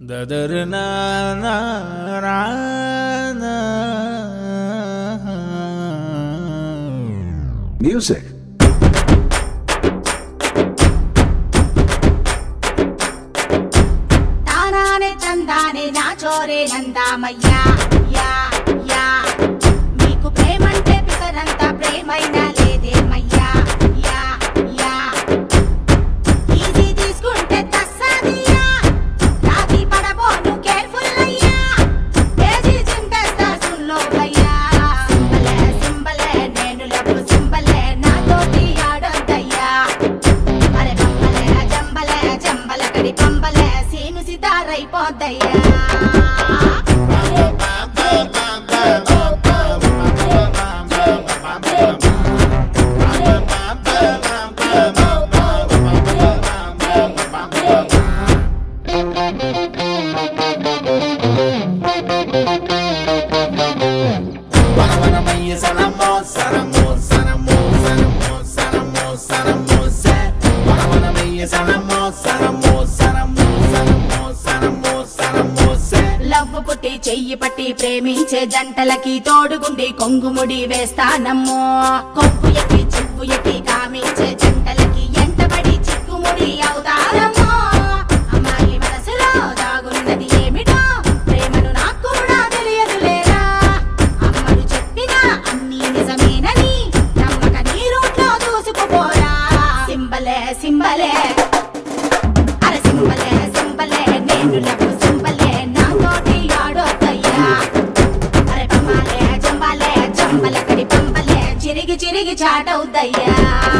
దదరనా నా నా నా. Music. తానానే తందానే నా చోరే నందామయ్యా యా యా మీకు ప్రేమంటే పిసరంత ప్రేమైనా లేదేమయ్యా యా యా ఈజీ తీసుకుంటే తస్సాదియా రాజీ పడబోను కేర్ఫుల్ అయ్యా పేజీ చింతేస్తా సుల్లో భయ్యా సింబలే సింబలే నేను లబ్బు సింబలే నాతోటి ఆడొద్దయ్యా అరే పంబలే జంబలే జంబల కడి పంబలే సీను సితారైపోద్దయ్యా వనవనమయ్య సనమో సనమో సనమో సనమో సనమో సనమో సే. వనవనమయ్య సనమో సనమో సనమో సనమో సనమో సనమో సే. లవ్వు పుట్టి చెయ్యి పట్టి ప్రేమించే జంటలకి తోడుగుండి కొంగుముడి వేస్తానమ్మో కొప్పు ఎక్కి చిప్పు ఎక్కి కామించే జంటలకి ఎంటబడి చిక్కుముడి అవుతారమ్మో అమ్మాయి మనసులో దాగున్నది ఏమిటో ప్రేమను నాకు కూడా తెలియదు లేరా అమ్మలు చెప్పినా అన్నీ నిజమేనని నమ్మక నీ రూట్లో దూసుకుపోరా సింబలే సింబలే అరే సింబలే సింబలే నేను లవ్వు సింబలే నాతోటి ఆడొద్దయ్యా అరే పంబాలే జంబాలే జంబల కడి పంబలే చిరిగి చిరిగి చాటవుద్దయ్యా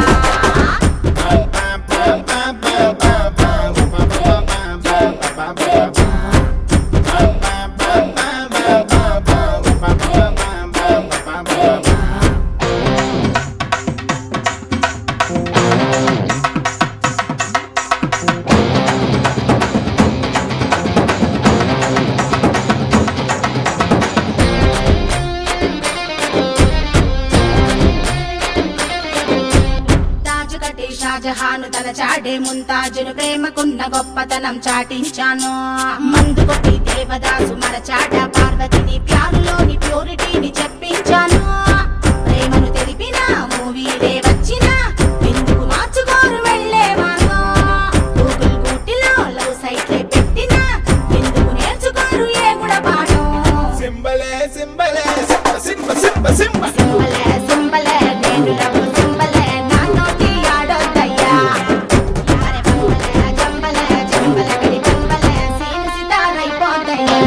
తాజు కట్టి షాజహాను తల చాడే ముంతాజును ప్రేమకున్న గొప్పతనం చాటించాను మందు కొట్టి దేవదాసు మరచాట పార్వతిని ప్యారులోని ప్యూరిటీని చెప్పించాను ప్రేమను తెలిపిన మూవీలే వచ్చిన ఎందుకు మార్చుకోరు వెళ్ళే మార్గం గూగుల్ గూటిలో లవ్ సైట్లే పెట్టిన ఎందుకు నేర్చుకోరు ఏ కూడా పాఠం సింబలే సింబలే సింబ సింబ సింబ సింబ సింబలే సింబలే నేను లవ్ సింబలే నా నోటి ఆడొద్దయ్యా అరే పంబలే జంబలే జంబల కడి పంబలే సీను సితారైపోద్దయ్యా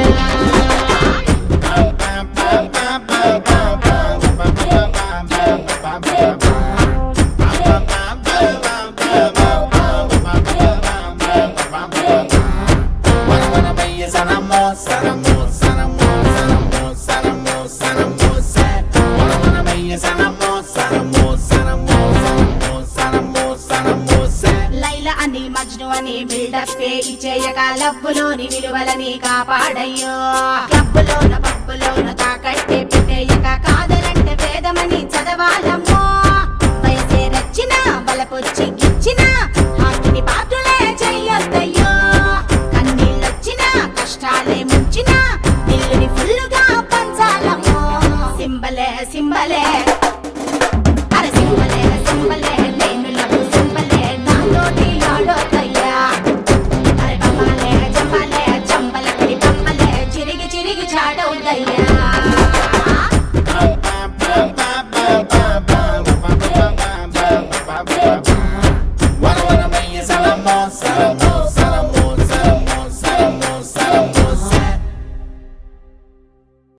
వనవనమయ్య సనమో సనమో సనమో సనమో సనమో సనమో సే. వనవనమయ్య సనమో సనమో సనమో సనమో సనమో సనమో సే. లైల అని మజ్ను అని బిల్డప్ పే ఇచ్చేయక లవ్వులోని విలువలని కాపాడయ్యో క్లబ్బులోన పబ్బులోన తాకట్టే పెట్టేయక కాదలంటే వేదమని చదవాలమ్మో వయసే రచ్చిన బలపొచ్చి